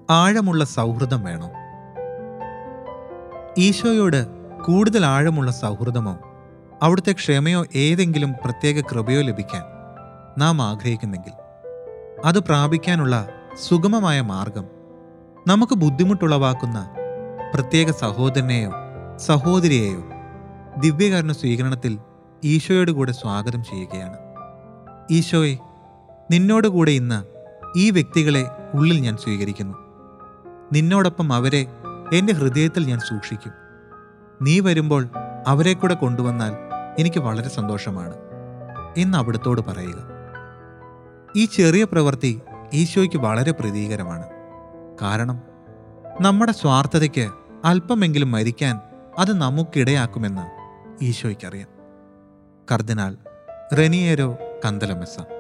ആഴമുള്ള സൗഹൃദം വേണോ ഈശോയോട് കൂടുതൽ ആഴമുള്ള സൗഹൃദമോ അവിടുത്തെ ക്ഷമയോ ഏതെങ്കിലും പ്രത്യേക കൃപയോ ലഭിക്കാൻ നാം ആഗ്രഹിക്കുന്നെങ്കിൽ അത് പ്രാപിക്കാനുള്ള സുഗമമായ മാർഗം നമുക്ക് ബുദ്ധിമുട്ടുളവാക്കുന്ന പ്രത്യേക സഹോദരനെയോ സഹോദരിയെയോ ദിവ്യകാരുണ്യ സ്വീകരണത്തിൽ ഈശോയോട് കൂടെ സ്വാഗതം ചെയ്യുകയാണ് ഈശോയെ നിന്നോട് കൂടെ ഇന്ന് ഈ വ്യക്തികളെ ഉള്ളിൽ ഞാൻ സ്വീകരിക്കുന്നു നിന്നോടൊപ്പം അവരെ എൻ്റെ ഹൃദയത്തിൽ ഞാൻ സൂക്ഷിക്കും നീ വരുമ്പോൾ അവരെ കൂടെ കൊണ്ടുവന്നാൽ എനിക്ക് വളരെ സന്തോഷമാണ് എന്ന് അവിടുത്തോട് പറയുക ഈ ചെറിയ പ്രവൃത്തി ഈശോയ്ക്ക് വളരെ പ്രീതികരമാണ് കാരണം നമ്മുടെ സ്വാർത്ഥതയ്ക്ക് അല്പമെങ്കിലും മരിക്കാൻ അത് നമുക്കിടയാക്കുമെന്ന് ഈശോയ്ക്കറിയാം കർദിനാൾ റെനിയേരോ കന്തലമെസ്സ